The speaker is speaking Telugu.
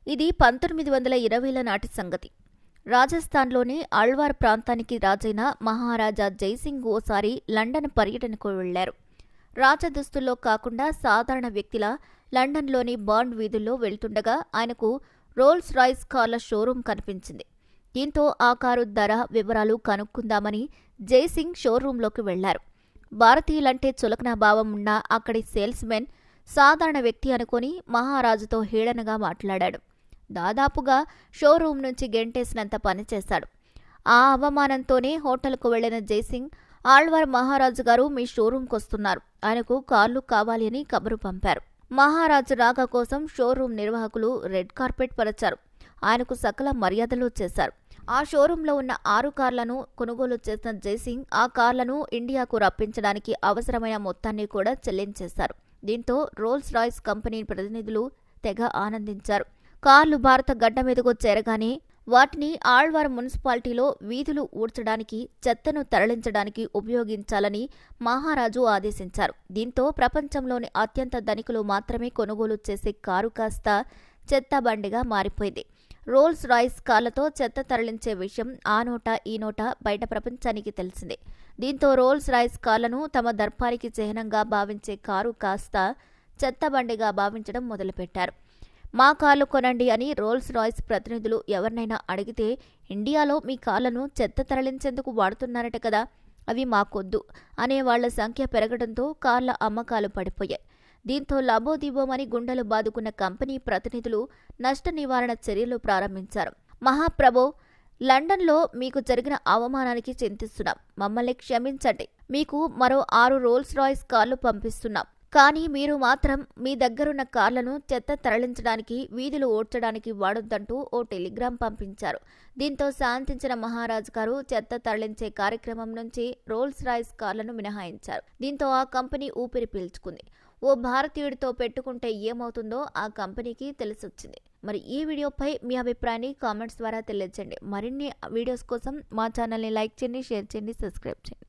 ఇది పంతొమ్మిది వందల ఇరవైల నాటి సంగతి రాజస్థాన్లోని ఆళ్వార్ ప్రాంతానికి రాజైన మహారాజా జైసింగ్ ఓసారి లండన్ పర్యటనకు వెళ్లారు రాజదుస్తుల్లో కాకుండా సాధారణ వ్యక్తిలా లండన్లోని బాండ్ వీధుల్లో వెళ్తుండగా ఆయనకు రోల్స్ రాయ్స్ కార్ల షోరూం కనిపించింది దీంతో ఆ కారు ధర వివరాలు కనుక్కుందామని జైసింగ్ షోరూంలోకి వెళ్లారు భారతీయులంటే చులకన భావం ఉన్న అక్కడి సేల్స్మెన్ సాధారణ వ్యక్తి అనుకొని మహారాజుతో హేళనగా మాట్లాడాడు దాదాపుగా షోరూం నుంచి గెంటేసినంత పనిచేశాడు ఆ అవమానంతోనే హోటల్కు వెళ్లిన జైసింగ్ ఆళ్వార్ మహారాజు గారు మీ షోరూంకొస్తున్నారు ఆయనకు కార్లు కావాలి అని కబురు పంపారు మహారాజు రాక కోసం షోరూం నిర్వాహకులు రెడ్ కార్పెట్ పరచారు ఆయనకు సకల మర్యాదలు చేశారు ఆ షోరూంలో ఉన్న ఆరు కార్లను కొనుగోలు చేసిన జైసింగ్ ఆ కార్లను ఇండియాకు రప్పించడానికి అవసరమైన మొత్తాన్ని కూడా చెల్లించేశారు దీంతో రోల్స్ రాయ్స్ కంపెనీ ప్రతినిధులు తెగ ఆనందించారు కార్లు భారత గడ్డ మీదకు చేరగానే వాటిని ఆళ్వార్ మున్సిపాలిటీలో వీధులు ఊడ్చడానికి చెత్తను తరలించడానికి ఉపయోగించాలని మహారాజు ఆదేశించారు దీంతో ప్రపంచంలోని అత్యంత ధనికులు మాత్రమే కొనుగోలు చేసే కారు కాస్త చెత్త బండిగా మారిపోయింది రోల్స్ రాయ్స్ కార్లతో చెత్త తరలించే విషయం ఆ నోట ఈ నోట బయట ప్రపంచానికి తెలిసిందే దీంతో రోల్స్ రాయ్స్ కార్లను తమ దర్పారికి చిహ్నంగా భావించే కారు కాస్త చెత్త బండిగా భావించడం మొదలుపెట్టారు మా కార్లు కొనండి అని రోల్స్ రాయ్స్ ప్రతినిధులు ఎవరినైనా అడిగితే ఇండియాలో మీ కార్లను చెత్త తరలించేందుకు వాడుతున్నారట కదా అవి మాకొద్దు అనే వాళ్ల సంఖ్య పెరగడంతో కార్ల అమ్మకాలు పడిపోయాయి దీంతో లబోదిబోమని గుండెలు బాదుకున్న కంపెనీ ప్రతినిధులు నష్ట నివారణ చర్యలు ప్రారంభించారు మహాప్రభో లండన్లో మీకు జరిగిన అవమానానికి చింతిస్తున్నాం మమ్మల్ని క్షమించండి మీకు మరో ఆరు రోల్స్ రాయ్స్ కార్లు పంపిస్తున్నాం కానీ మీరు మాత్రం మీ దగ్గరున్న కార్లను చెత్త తరలించడానికి వీధులు ఓడ్చడానికి వాడొద్దంటూ ఓ టెలిగ్రామ్ పంపించారు దీంతో శాంతించిన మహారాజు గారు చెత్త తరలించే కార్యక్రమం నుంచి రోల్స్ రాయ్స్ కార్లను మినహాయించారు దీంతో ఆ కంపెనీ ఊపిరి పీల్చుకుంది ఓ భారతీయుడితో పెట్టుకుంటే ఏమవుతుందో ఆ కంపెనీకి తెలిసొచ్చింది మరి ఈ వీడియోపై మీ అభిప్రాయాన్ని కామెంట్స్ ద్వారా తెలియజేయండి మరిన్ని వీడియోస్ కోసం మా ఛానల్ని లైక్ చేయండి షేర్ చేయండి సబ్స్క్రైబ్ చేయండి